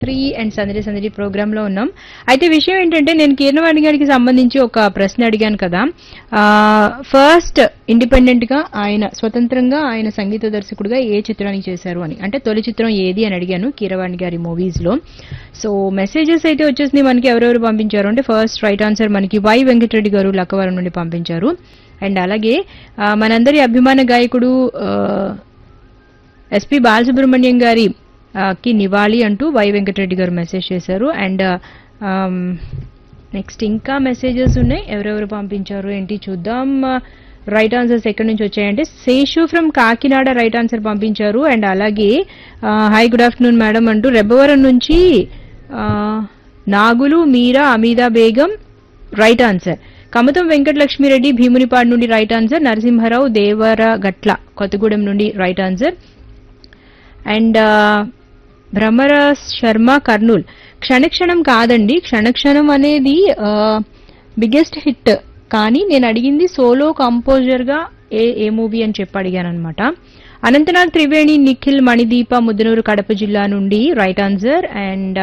three and సందడి సందడి programme లో ఉన్నాం అయితే విషయం ఏంటంటే నేను కీర్ణవాణి గారికి సంబంధించి ఒక ప్రశ్న అడిగాను కదా ఫస్ట్ ఇండిపెండెంట్ గా ఆయన స్వతంత్రంగా ఆయన సంగీత దర్శకుడిగా ఏ చిత్రానికి చేశారు అని అంటే తొలి చిత్రం ఏది అని అడిగాను కీరవాణి గారి మూవీస్ లో సో మెసేజెస్ అయితే వచ్చేసింది మనకి ఎవరెవరు పంపించారు అంటే ఫస్ట్ రైట్ ఆన్సర్ మనకి వై వెంకటరెడ్డి గారు లక్కవరం నుండి పంపించారు అండ్ అలాగే ఆ, మనందరి అభిమాన గాయకుడు ఆ, ఎస్పి బాలసుబ్రహ్మణ్యం గారి ఆ, కి నివాళి అంటూ వై వెంకటరెడ్డి గారు మెసేజ్ చేశారు అండ్ నెక్స్ట్ ఇంకా మెసేజెస్ ఉన్నాయి ఎవరెవరు పంపించారు ఏంటి చూద్దాం రైట్ ఆన్సర్స్ ఎక్కడి నుంచి వచ్చాయంటే Seshu from Kakinada right answer పంపించారు అండ్ అలాగే హాయ్ గుడ్ ఆఫ్టర్నూన్ మేడం అంటూ రెబ్బవరం నుంచి ఆ, నాగులు మీరా అమీదా బేగం రైట్ ఆన్సర్ కమతం వెంకటలక్ష్మిరెడ్డి భీమునిపాడు నుండి రైట్ ఆన్సర్ నరసింహారావు దేవరగట్ల కొత్తగూడెం నుండి right answer and Bhramara Sharma Kurnool Kshanakshanam కాదండి క్షణక్షణం అనేది బిగ్గెస్ట్ హిట్ కానీ నేను అడిగింది సోలో కంపోజర్ గా ఏ ఏ మూవీ అని చెప్పి అడిగాను అనమాట అనంతనాగ్ త్రివేణి నిఖిల్ మణిదీప ముద్దనూరు కడప జిల్లా నుండి రైట్ ఆన్సర్ అండ్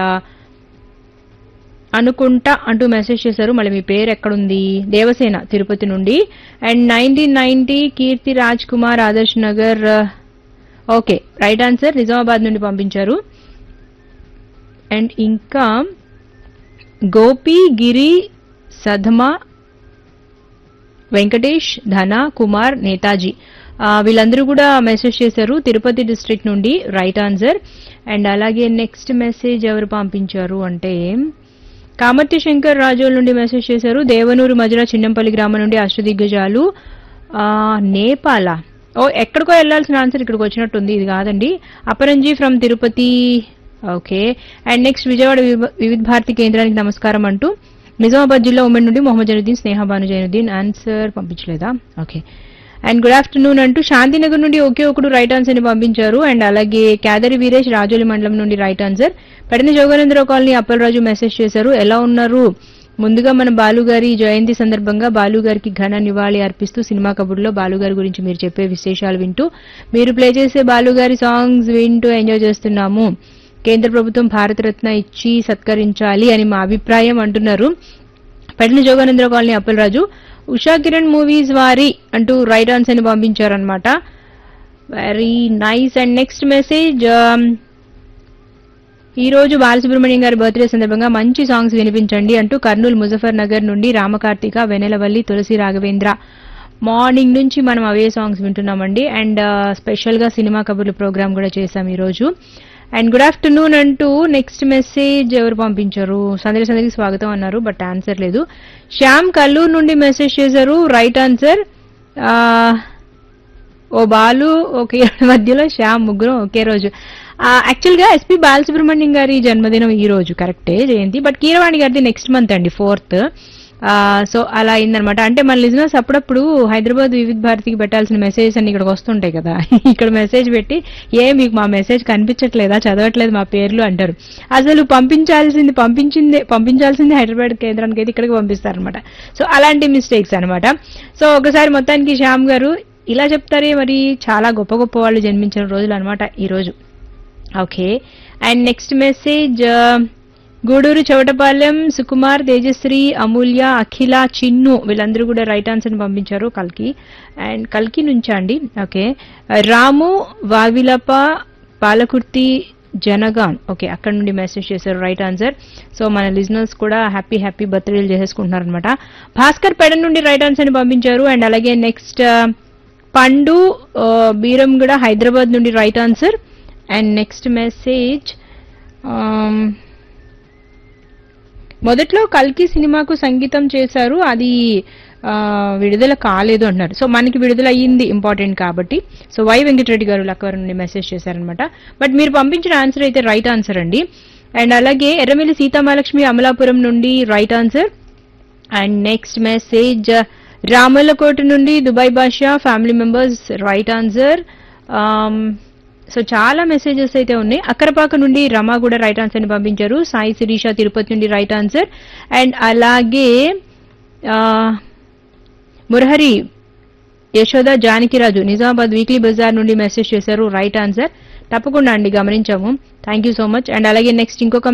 అనుకుంటా అంటూ మెసేజ్ చేశారు మళ్ళీ మీ పేరు ఎక్కడుంది దేవసేన తిరుపతి నుండి and nineteen ninety Keerthi Raj Kumar Adarsh Nagar okay right answer Nizamabad నుండి పంపించారు అండ్ ఇంకా గోపి గిరి సధమ వెంకటేష్ ధన కుమార్ నేతాజీ ఆ, వీళ్ళందరూ కూడా మెసేజ్ చేశారు తిరుపతి డిస్ట్రిక్ట్ నుండి రైట్ ఆన్సర్ అండ్ అలాగే నెక్స్ట్ మెసేజ్ ఎవరు పంపించారు అంటే కామర్తి శంకర్ రాజోల్ నుండి మెసేజ్ చేశారు దేవనూరు మధుర చిన్నంపల్లి గ్రామం నుండి అష్టదిగ్గజాలు ఆ, నేపాల ఓ ఎక్కడికో వెళ్ళాల్సిన ఆన్సర్ ఇక్కడికి వచ్చినట్టుంది ఇది కాదండి Aparanji from Tirupati okay and next Vijayawada వివ- వివిధ భారతి కేంద్రానికి నమస్కారం అంటూ నిజామాబాద్ జిల్లా ఉమెన్ నుండి మొహమ్మద్ జైనుద్దీన్ స్నేహ భాను జైనుద్దీన్ ఆన్సర్ పంపించలేదా ఓకే అండ్ గుడ్ ఆఫ్టర్నూన్ అంటూ శాంతినగర్ నుండి ఒకే ఒకడు రైట్ ఆన్సర్ ని పంపించారు అండ్ అలాగే కేదరి వీరేష్ రాజోలి మండలం నుండి right answer Pedani Joganandarao colony Appalaraju message చేశారు ఎలా ఉన్నారు ముందుగా మన బాలు గారి జయంతి సందర్భంగా బాలు గారికి ఘన నివాళి అర్పిస్తూ సినిమా కబుర్లో బాలు గారి గురించి మీరు చెప్పే విశేషాలు వింటూ మీరు ప్లే చేసే బాలు గారి సాంగ్స్ వింటూ ఎంజాయ్ చేస్తున్నాము కేంద్ర ప్రభుత్వం భారతరత్న ఇచ్చి సత్కరించాలి అని మా అభిప్రాయం అంటున్నారు పెడని జోగానందరావు కాలనీ అప్పలరాజు ఉషా కిరణ్ మూవీస్ వారి అంటూ రైట్ ఆన్సర్ ని పంపించారనమాట very nice and next message ఈ రోజు బాలసుబ్రహ్మణ్యం గారి బర్త్డే సందర్భంగా మంచి సాంగ్స్ వినిపించండి అంటూ కర్నూలు ముజఫర్ నగర్ నుండి రామకార్తిక వెనెలవల్లి తులసి రాఘవేంద్ర మార్నింగ్ నుంచి మనం అవే సాంగ్స్ వింటున్నామండి అండ్ స్పెషల్ గా సినిమా కబుర్లు ప్రోగ్రామ్ కూడా చేశాం ఈ రోజు అండ్ గుడ్ ఆఫ్టర్నూన్ అంటూ నెక్స్ట్ మెసేజ్ ఎవరు పంపించారు సందడి సందడికి స్వాగతం అన్నారు బట్ ఆన్సర్ లేదు శ్యామ్ కల్లూరు నుండి మెసేజ్ చేశారు రైట్ ఆన్సర్ ఓ బాలు ఒకే మధ్యలో శ్యామ్ ముగ్గురు ఒకే రోజు యాక్చువల్ గా ఎస్పి బాలసుబ్రహ్మణ్యం గారి జన్మదినం ఈ రోజు కరెక్టే జయంతి బట్ కీరవాణి గారిది నెక్స్ట్ మంత్ అండి ఫోర్త్ సో అలా అయిందనమాట అంటే మన లిజినెస్ అప్పుడప్పుడు హైదరాబాద్ వివిధ భారతికి పెట్టాల్సిన మెసేజెస్ అన్ని ఇక్కడికి వస్తుంటాయి కదా ఇక్కడ మెసేజ్ పెట్టి ఏ మీకు మా మెసేజ్ కనిపించట్లేదా చదవట్లేదు మా పేర్లు అంటారు అసలు పంపించాల్సింది పంపించింది పంపించాల్సింది హైదరాబాద్ కేంద్రానికి అయితే ఇక్కడికి పంపిస్తారనమాట సో అలాంటి మిస్టేక్స్ అన్నమాట సో ఒకసారి మొత్తానికి శ్యామ్ గారు ఇలా చెప్తారే మరి చాలా గొప్ప గొప్ప వాళ్ళు జన్మించిన రోజులు అనమాట ఈ రోజు okay and next message Gudur Chowtapalem Sukumar Tejasri Amulya Akhila Chinnu వీళ్ళందరూ కూడా రైట్ ఆన్సర్ పంపించారు కల్కి అండ్ కల్కి నుంచా అండి ఓకే రాము వావిలప పాలకుర్తి జనగాన్ ఓకే అక్కడ నుండి మెసేజ్ చేశారు రైట్ ఆన్సర్ సో మన లిజినర్స్ కూడా హ్యాపీ హ్యాపీ బర్త్డేలు చేసేసుకుంటున్నారు అనమాట భాస్కర్ పెడ నుండి రైట్ ఆన్సర్ ని పంపించారు అండ్ అలాగే నెక్స్ట్ పండు ఆ, బీరంగూడ హైదరాబాద్ నుండి right answer and next message మొదట్లో కల్కి సినిమాకు సంగీతం చేశారు అది ఆ, విడుదల కాలేదు అంటున్నారు సో మనకి విడుదల అయ్యింది ఇంపార్టెంట్ కాబట్టి సో వై వెంకటరెడ్డి గారు లక్కవరం నుండి మెసేజ్ చేశారనమాట బట్ మీరు పంపించిన ఆన్సర్ అయితే రైట్ ఆన్సర్ అండి అండ్ అలాగే ఎర్రమిల్లి సీతామహాలక్ష్మి అమలాపురం నుండి right answer and next message Ramallakota నుండి Dubai Basha family members right answer so చాలా మెసేజెస్ అయితే ఉన్నాయి అక్కరపాక నుండి రమ కూడా రైట్ ఆన్సర్ ని పంపించారు సాయి శిరీష తిరుపతి నుండి రైట్ ఆన్సర్ అండ్ అలాగే ఆ, మురహరి యశోద జానకిరాజు నిజామాబాద్ వీక్లీ బజార్ నుండి మెసేజ్ చేశారు రైట్ ఆన్సర్ తప్పకుండా అండి గమనించాము thank you so much and అలాగే నెక్స్ట్ ఇంకొక